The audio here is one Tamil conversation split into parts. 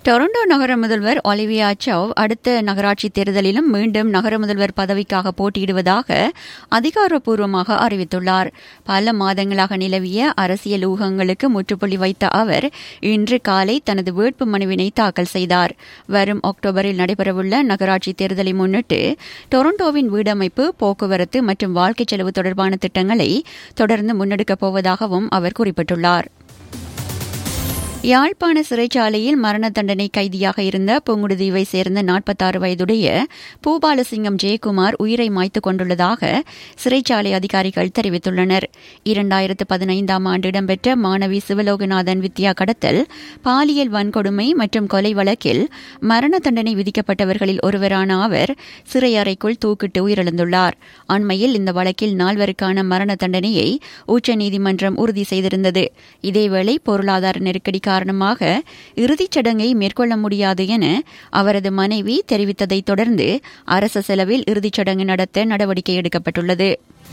டொரண்டோ நகர முதல்வர் ஒலிவியா சவ் அடுத்த நகராட்சி தேர்தலிலும் மீண்டும் நகர முதல்வர் பதவிக்காக போட்டியிடுவதாக அதிகாரப்பூர்வமாக அறிவித்துள்ளார் பல மாதங்களாக நிலவிய அரசியல் ஊகங்களுக்கு முற்றுப்புள்ளி வைத்த அவர் இன்று காலை தனது வேட்பு மனுவினை தாக்கல் செய்தார் வரும் அக்டோபரில் நடைபெறவுள்ள நகராட்சி தேர்தலை முன்னிட்டு டொரண்டோவின் வீடமைப்பு போக்குவரத்து மற்றும் வாழ்க்கை செலவு தொடர்பான திட்டங்களை தொடர்ந்து முன்னெடுக்கப் போவதாகவும் அவர் குறிப்பிட்டுள்ளார் யாழ்ப்பாண சிறைச்சாலையில் மரண தண்டனை கைதியாக இருந்த புங்குடுதீவை சேர்ந்த நாற்பத்தாறு வயதுடைய பூபாலசிங்கம் ஜெயக்குமார் உயிரை மாய்த்துக் கொண்டுள்ளதாக சிறைச்சாலை அதிகாரிகள் தெரிவித்துள்ளனர் இரண்டாயிரத்து பதினைந்தாம் ஆண்டு இடம்பெற்ற மாணவி சிவலோகநாதன் வித்யா கடத்தல் பாலியல் வன்கொடுமை மற்றும் கொலை வழக்கில் மரண தண்டனை விதிக்கப்பட்டவர்களில் ஒருவரான அவர் சிறை அறைக்குள் தூக்கிட்டு உயிரிழந்துள்ளார் அண்மையில் இந்த வழக்கில் நால்வருக்கான மரண தண்டனையை உச்சநீதிமன்றம் உறுதி செய்திருந்தது இதேவேளை பொருளாதார நெருக்கடி காரணமாக இறுதிச் சடங்கை மேற்கொள்ள முடியாது என அவரது மனைவி தெரிவித்ததைத் தொடர்ந்து அரசு செலவில் இறுதிச் சடங்கு நடத்த நடவடிக்கை எடுக்கப்பட்டுள்ளது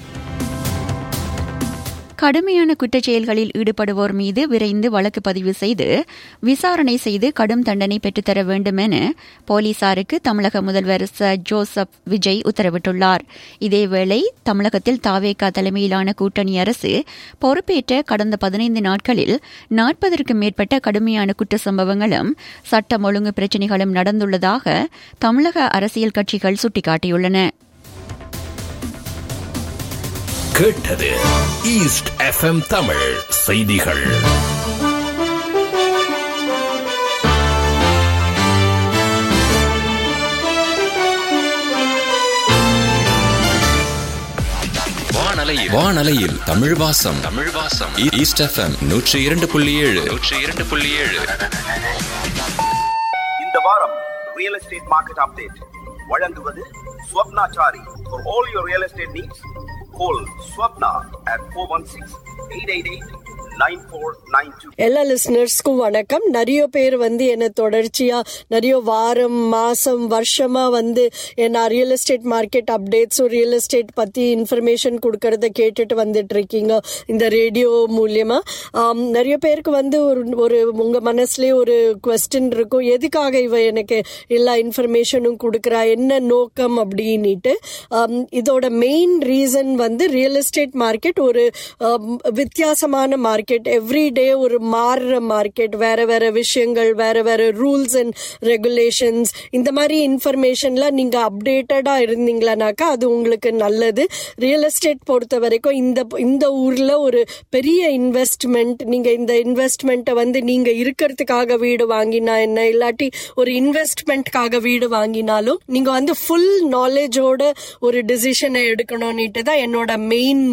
கடுமையான குற்றச் செயல்களில் ஈடுபடுவோர் மீது விரைந்து வழக்கு பதிவு செய்து விசாரணை செய்து கடும் தண்டனை பெற்றுத்தர வேண்டும் என போலீசாருக்கு தமிழக முதல்வர் ச ஜோசப் விஜய் உத்தரவிட்டுள்ளார் இதேவேளை தமிழகத்தில் தாவேகா தலைமையிலான கூட்டணி அரசு பொறுப்பேற்ற கடந்த பதினைந்து நாட்களில் நாற்பதற்கும் மேற்பட்ட கடுமையான குற்ற சம்பவங்களும் சட்டம் ஒழுங்கு பிரச்சினைகளும் நடந்துள்ளதாக தமிழக அரசியல் கட்சிகள் சுட்டிக்காட்டியுள்ளன கேட்டது ஈஸ்ட் எஃப்எம் தமிழ் செய்திகள் வானலையில் வானலையில் தமிழ் வாசம் தமிழ் வாசம் ஈஸ்ட் எஃப்எம் நூற்றி இரண்டு புள்ளி ஏழு நூற்றி இரண்டு புள்ளி ஏழு இந்த வாரம் ரியல் எஸ்டேட் மார்க்கெட் அப்டேட் வழங்குவது Swapna Chari for all your real estate needs call Swapna at four one six eight eight eight nine four nine two எல்லா லிஸ்னர்ஸ்க்கும் வணக்கம் நிறைய பேர் வந்து என்ன தொடர்ச்சியா நிறைய வாரம் மாசம் வருஷமா வந்து என்ன ரியல் எஸ்டேட் மார்க்கெட் அப்டேட்ஸும் ரியல் எஸ்டேட் பத்தி இன்ஃபர்மேஷன் கொடுக்கறத கேட்டுட்டு வந்துட்டு இருக்கீங்க இந்த ரேடியோ மூலியமா ஆம், நிறைய பேருக்கு வந்து ஒரு ஒரு உங்க மனசுலயே ஒரு கொஸ்டின் இருக்கும் எதுக்காக இவ எனக்கு எல்லா இன்ஃபர்மேஷனும் கொடுக்குறா என்ன நோக்கம் அப்படின்னுட்டு ஆம், இதோட மெயின் ரீசன் வந்து ரியல் எஸ்டேட் மார்க்கெட் ஒரு ஆம், வித்தியாசமான மார்க்கெட் எவ்ரி டே ஒரு மாறுற மார்க்கெட் வேற வேற விஷயங்கள் வேற வேற ரூல்ஸ் அண்ட் ரெகுலேஷன்ஸ் இந்த மாதிரி இன்ஃபர்மேஷன்லாம் நீங்க அப்டேட்டடா இருந்தீங்களானாக்கா அது உங்களுக்கு நல்லது ரியல் எஸ்டேட் பொறுத்த வரைக்கும் இந்த இந்த ஊர்ல ஒரு பெரிய இன்வெஸ்ட்மெண்ட் நீங்க இந்த இன்வெஸ்ட்மெண்ட்டை வந்து நீங்க இருக்கிறதுக்காக வீடு வாங்கினா என்ன இல்லாட்டி ஒரு இன்வெஸ்ட்மெண்ட்காக வீடு வாங்கினாலும் நீங்க வந்து ஃபுல் நாலேஜோட ஒரு டிசிஷனை எடுக்கணும்னுட்டு தான் என்னோட மெயின்